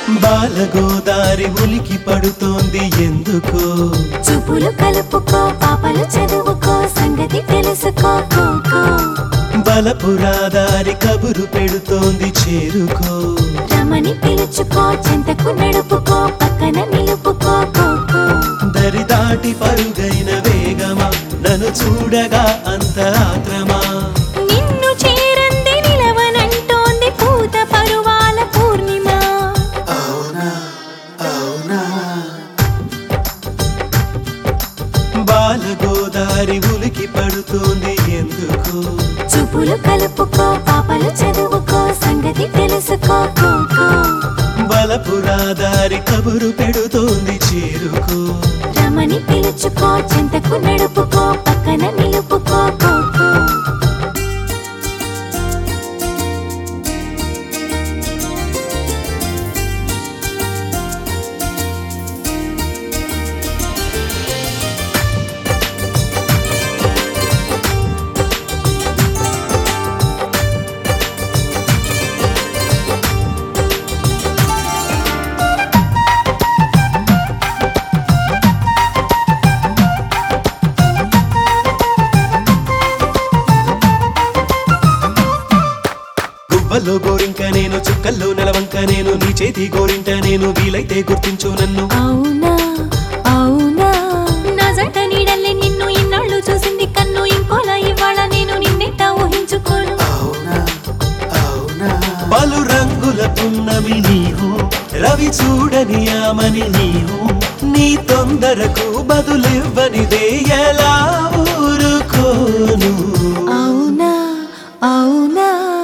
బాలగోదారి ఉలికి పడుతోంది ఎందుకో చూపులు కలుపుకో పాపలు చదువుకో సంగతి తెలుసుకో కో, కో. బలపురాదారి కబురు పెడుతోంది చేరుకో రమణి పిలుచుకో చెంతకు నడుపుకో పక్కన నిలుపుకో కో, కో. దరి దాటి పరుగైన వేగమా నన్ను చూడగా అంత ఆత్రమా నిన్ను చేరంది నిలవనంటోంది పూత పరువాల పూర్ణిమ బాలగోదారి ఉలికి పడుతోంది ఎందుకో చూపులు కలుపుకో పాపలు చదువుకో సంగతి తెలుసుకో కో, కో. బలపురాదారి కబురు పెడుతోంది చేరుకో రమణి పిలుచుకో చెంతకు నడుపుకో పక్కన నిలుపుకో కో, కో. గువ్వల్లో గోరింక నేను చుక్కల్లో నెలవంక నేను నీ చేతి గోరింట నేను వీలైతే గుర్తించు నన్ను అవునా అవునా నా జంట నీడల్లే నిన్ను ఇన్నాళ్ళు చూసింది కన్ను ఇంకోలా ఇవాళ నేను నిన్నెట్టా ఊహించుకోను పలు రంగుల పున్నమి నీవు రవి చూడని ఆమని నీవు నీ తొందరకు బదులివ్వనిదే ఎలా ఊరుకోను అవునా అవునా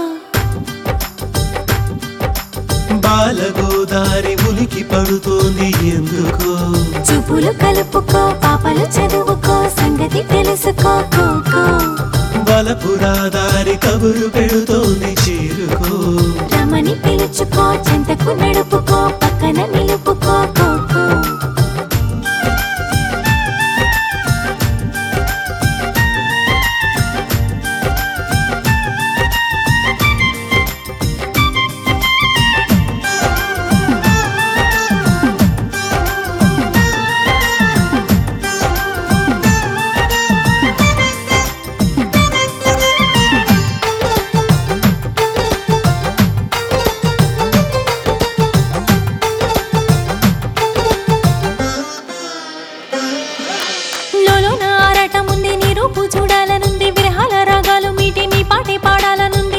బాలగోదారి ఉలికి పడుతోంది ఎందుకో చూపులు కలుపుకో పాపలు చదువుకో సంగతి తెలుసుకో కో, కో. బలపురాదారి కబురు పెడుతోంది చేరుకో రమణి పిలుచుకో చెంతకు నడుపుకో పక్కన నిలుపుకో కో, కో. లోలోన ఆరాటముంది నీ రూపు చూడాలనుంది విరహాల రాగాలు మీటి నీ పాటే పాడాలనుంది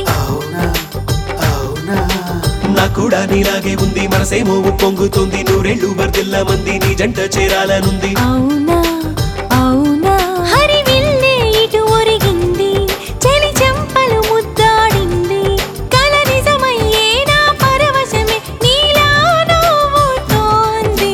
నా కూడా నీలాగే ఉంది మనసేమో పొంగుతుంది నూరేళ్లు వర్దిల్ల మంది నీ జంట చేరాలనుంది అవునా అవునా హరి విల్లే ఇటు ఒరిగింది చెలి చెంపలు ముద్దాడింది కల నిజమయ్యే నా పరవశమే నీలా నవ్వుతోంది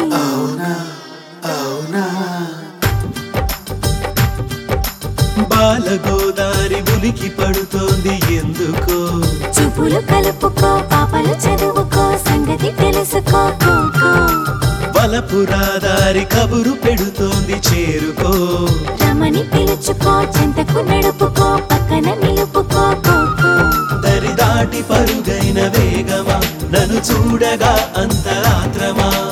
బాలగోదారి ఉలికి పడుతోంది ఎందుకో చూపులు కలుపుకో పాపలు చదువుకో సంగతి తెలుసుకో కో, కో. బలపురాదారి కబురు పెడుతోంది చేరుకో రమణి పిలుచుకో చెంతకు నడుపుకో పక్కన నిలుపుకో కో, కో. దరి దాటి పరుగైన వేగమా నన్ను చూడగా అంత ఆత్రమా